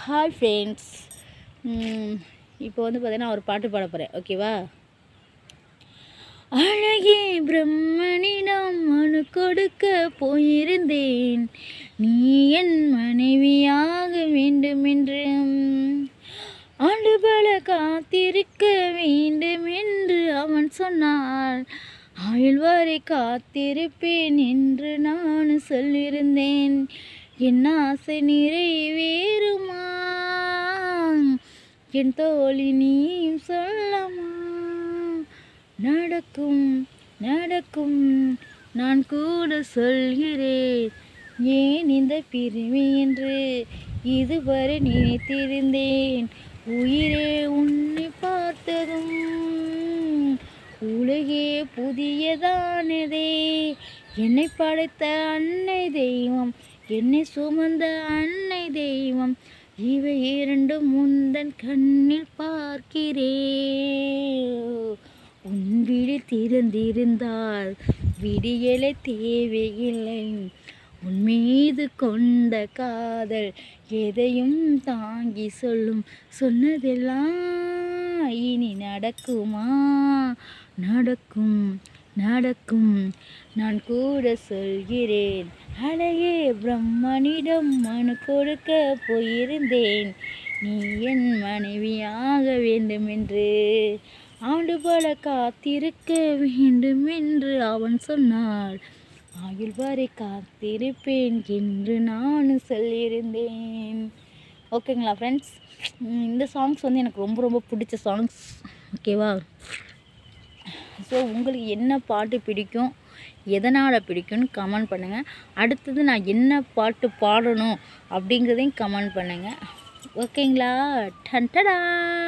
hi friends இப்போ வந்து பார்த்தீங்கன்னா ஒரு பாட்டு பாட போகிறேன் ஓகேவா அழகே பிரம்மனிடம் மனு கொடுக்க போயிருந்தேன் நீ என் மனைவியாக வேண்டுமென்று ஆண்டு பல காத்திருக்க வேண்டும் என்று அவன் சொன்னான் ஆயுள் வரை காத்திருப்பேன் என்று நான் சொல்லியிருந்தேன் என் ஆசை நிறைவேறுமா என் தோழி நீயும் சொல்லமா நடக்கும் நடக்கும் நான் கூட சொல்கிறேன் ஏன் இந்த பிரிவு என்று இதுவரை நினைத்திருந்தேன் உயிரே உன்னை பார்த்ததும் உலகே புதியதானதே என்னை படைத்த அன்னை தெய்வம் என்னை சுமந்த அன்னை தெய்வம் இவை இரண்டும் முந்தன் கண்ணில் பார்க்கிறேன் உன் விழி திறந்திருந்தால் விடியலை தேவையில்லை உன் மீது கொண்ட காதல் எதையும் தாங்கி சொல்லும் சொன்னதெல்லாம் இனி நடக்குமா நடக்கும் நடக்கும் நான் கூட சொல்கிறேன் அழகே பிரம்மனிடம் மனு கொடுக்க போயிருந்தேன் நீ என் மனைவியாக வேண்டுமென்று ஆண்டு பல காத்திருக்க வேண்டும் என்று அவன் சொன்னாள் ஆயுள் வரை காத்திருப்பேன் என்று நான் சொல்லியிருந்தேன் ஓகேங்களா ஃப்ரெண்ட்ஸ் இந்த சாங்ஸ் வந்து எனக்கு ரொம்ப ரொம்ப பிடிச்ச சாங்ஸ் ஓகேவா ஸோ உங்களுக்கு என்ன பாட்டு பிடிக்கும் எதனால் பிடிக்கும்னு கமெண்ட் பண்ணுங்கள் அடுத்தது நான் என்ன பாட்டு பாடணும் அப்படிங்கிறதையும் கமெண்ட் பண்ணுங்கள் ஓகேங்களா டன்டடா